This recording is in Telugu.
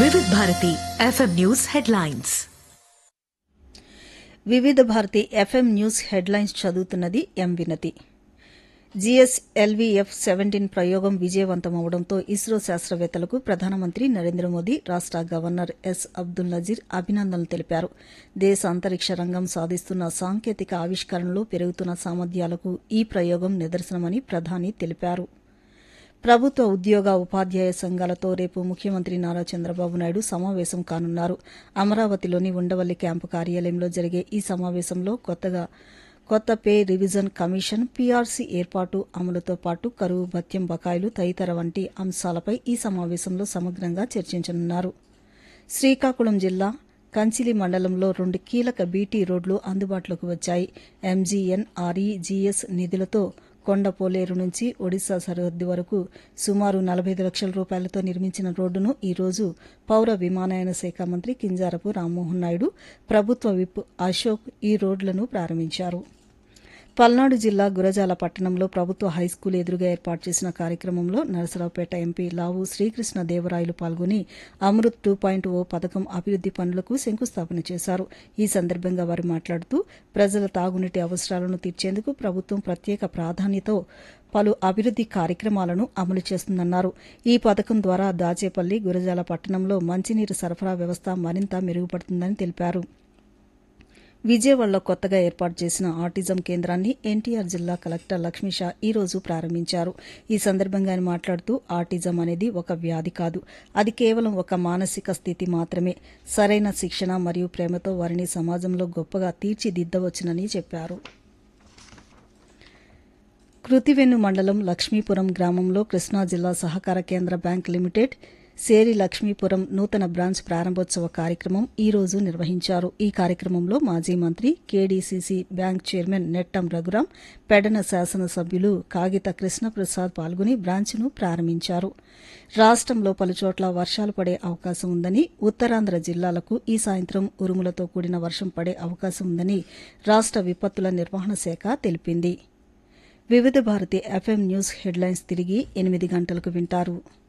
వివిధ భారతి ఎఫ్ఎం న్యూస్ హెడ్లైన్స్ వివిధ భారతి ఎఫ్ఎం న్యూస్ హెడ్లైన్స్ చదువుతున్నది ఎం వినతి జీఎస్ఎల్వీఎఫ్ సెవెంటీన్ ప్రయోగం విజయవంతమవడంతో ఇస్రో శాస్త్రవేత్తలకు ప్రధానమంత్రి నరేంద్ర మోదీ రాష్ట గవర్నర్ ఎస్ అబ్దుల్ నజీర్ అభినందనలు తెలిపారు దేశ అంతరిక్ష రంగం సాధిస్తున్న సాంకేతిక ఆవిష్కరణలు పెరుగుతున్న సామర్థ్యాలకు ఈ ప్రయోగం నిదర్శనమని ప్రధాని తెలిపారు ప్రభుత్వ ఉద్యోగ ఉపాధ్యాయ సంఘాలతో రేపు ముఖ్యమంత్రి నారా చంద్రబాబు నాయుడు సమావేశం కానున్నారు అమరావతిలోని ఉండవల్లి క్యాంపు కార్యాలయంలో జరిగే ఈ సమావేశంలో కొత్తగా కొత్త పే రివిజన్ కమిషన్ పీఆర్సీ ఏర్పాటు అమలుతో పాటు కరువు భత్యం బకాయిలు తదితర వంటి అంశాలపై ఈ సమావేశంలో సమగ్రంగా చర్చించనున్నారు శ్రీకాకుళం జిల్లా కంచిలి మండలంలో రెండు కీలక బీటీ రోడ్లు అందుబాటులోకి వచ్చాయి ఎంజీఎన్ఆర్ఈజీఎస్ నిధులతో కొండపోలేరు నుంచి ఒడిశా సరిహద్దు వరకు సుమారు నలభై లక్షల రూపాయలతో నిర్మించిన రోడ్డును ఈ రోజు పౌర విమానయాన శాఖ మంత్రి కింజారపు రామ్మోహన్ నాయుడు ప్రభుత్వ విప్ అశోక్ ఈ రోడ్లను ప్రారంభించారు పల్నాడు జిల్లా గురజాల పట్టణంలో ప్రభుత్వ హైస్కూల్ ఎదురుగా ఏర్పాటు చేసిన కార్యక్రమంలో నరసరావుపేట ఎంపీ లావు శ్రీకృష్ణ దేవరాయలు పాల్గొని అమృత్ టూ పాయింట్ ఓ పథకం అభివృద్ది పనులకు శంకుస్థాపన చేశారు ఈ సందర్భంగా వారు మాట్లాడుతూ ప్రజల తాగునీటి అవసరాలను తీర్చేందుకు ప్రభుత్వం ప్రత్యేక ప్రాధాన్యతతో పలు అభివృద్ది కార్యక్రమాలను అమలు చేస్తుందన్నారు ఈ పథకం ద్వారా దాచేపల్లి గురజాల పట్టణంలో మంచినీరు సరఫరా వ్యవస్థ మరింత మెరుగుపడుతుందని తెలిపారు విజయవాడలో కొత్తగా ఏర్పాటు చేసిన ఆటిజం కేంద్రాన్ని ఎన్టీఆర్ జిల్లా కలెక్టర్ లక్ష్మీషా ఈ రోజు ప్రారంభించారు ఈ సందర్భంగా ఆయన మాట్లాడుతూ ఆటిజం అనేది ఒక వ్యాధి కాదు అది కేవలం ఒక మానసిక స్థితి మాత్రమే సరైన శిక్షణ మరియు ప్రేమతో వారిని సమాజంలో గొప్పగా తీర్చిదిద్దవచ్చునని చెప్పారు కృతివెన్ను మండలం లక్ష్మీపురం గ్రామంలో కృష్ణా జిల్లా సహకార కేంద్ర బ్యాంక్ లిమిటెడ్ సేరి లక్ష్మీపురం నూతన బ్రాంచ్ ప్రారంభోత్సవ కార్యక్రమం ఈ రోజు నిర్వహించారు ఈ కార్యక్రమంలో మాజీ మంత్రి KDCC bank chairman Nettam Raghuram Pedana శాసనసభ్యులు కాగిత కృష్ణప్రసాద్ పాల్గొని బ్రాంచ్ను ప్రారంభించారు రాష్టంలో పలుచోట్ల వర్షాలు పడే అవకాశం ఉందని ఉత్తరాంధ్ర జిల్లాలకు ఈ సాయంత్రం ఉరుములతో కూడిన వర్షం పడే అవకాశం ఉందని రాష్ట విపత్తుల నిర్వహణ శాఖ తెలిపింది వివిధ భారతి ఎఫ్ఎం న్యూస్ హెడ్లైన్స్ తిరిగి ఎనిమిది గంటలకు వింటారు